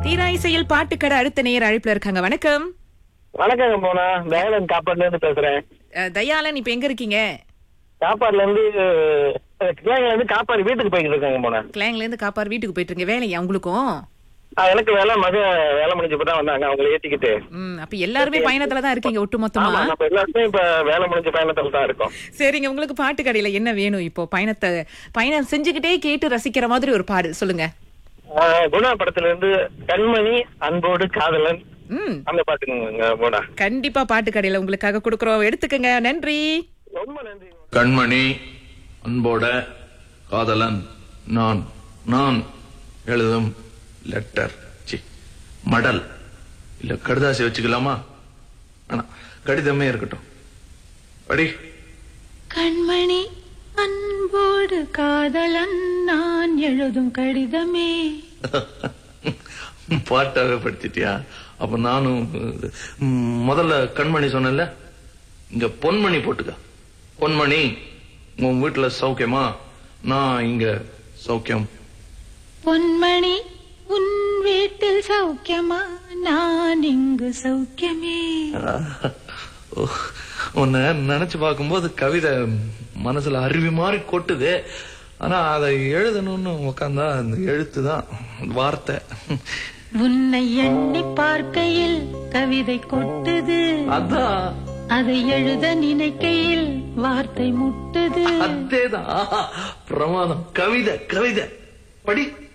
தீரா இசையில் பாட்டுக்கடை அடுத்த நேயர் அழைப்புல இருக்காங்க வணக்கம் வணக்கங்க போனா தயாளன் காப்பாடுல இருந்து பேசுறேன் அஹ், தயாளன் இப்ப எங்க இருக்கீங்க காப்பாடுல இருந்து அஹ், கிளைங்கல இருந்து காப்பாடு வீட்டுக்கு போய்கிட்டு இருக்காங்க போனா கிளாங்ல இருந்து காப்பார் வீட்டுக்கு போயிட்டு இருக்கீங்க வேலையா உங்களுக்கும் எனக்கு வேலை மக வேலை முடிஞ்சப்ப தான் வந்தாங்க அவங்கள ஏத்திக்கிட்டு ம் அப்ப எல்லாருமே பயணத்துல தான் இருக்கீங்க ஒட்டு ஆமா மொத்தமா நம்ம எல்லாருமே இப்ப வேலை முடிஞ்ச பயணத்துல தான் இருக்கோம் சரிங்க உங்களுக்கு பாட்டு கடையில என்ன வேணும் இப்போ பயணத்தை பயணம் செஞ்சுக்கிட்டே கேட்டு ரசிக்கிற மாதிரி ஒரு பாடு சொல்லுங்க அஹ், குணா படத்துல இருந்து கண்மணி அன்போடு காதலன் ம் அந்த பாட்டுங்க போனா கண்டிப்பா பாட்டு கடையில உங்களுக்காக கொடுக்குறோம் எடுத்துக்கங்க நன்றி ரொம்ப நன்றி கண்மணி அன்போட காதலன் நான் நான் எழுதும் லெட்டர் சி மடல் இல்ல கடுதாசி வச்சுக்கலாமா ஆனா கடிதமே இருக்கட்டும் படி கண்மணி அன்போடு காதலன் நான் எழுதும் கடிதமே பாட்டாவே படிச்சிட்டியா அப்ப நானும் ம், முதல்ல கண்மணி சொன்னேன்ல இங்க பொன்மணி போட்டுக்க பொன்மணி உன் வீட்டுல சௌக்கியமா நான் இங்க சௌக்கியம் பொன்மணி உன் வீட்டில் சௌக்கியமா நான் இங்கு சௌக்கியமே ஓ, உன்னை நினைச்சு பார்க்கும்போது கவிதை மனசுல அருவி மாதிரி கொட்டுது ஆனா அதை எழுதணும்னு உக்காந்தா அந்த எழுத்து தான் வார்த்தை உன்னை எண்ணி பார்க்கையில் கவிதை கொட்டுது அதான் அதை எழுத நினைக்கையில் வார்த்தை முட்டுது அதேதான் பிரமாதம் கவிதை கவிதை படி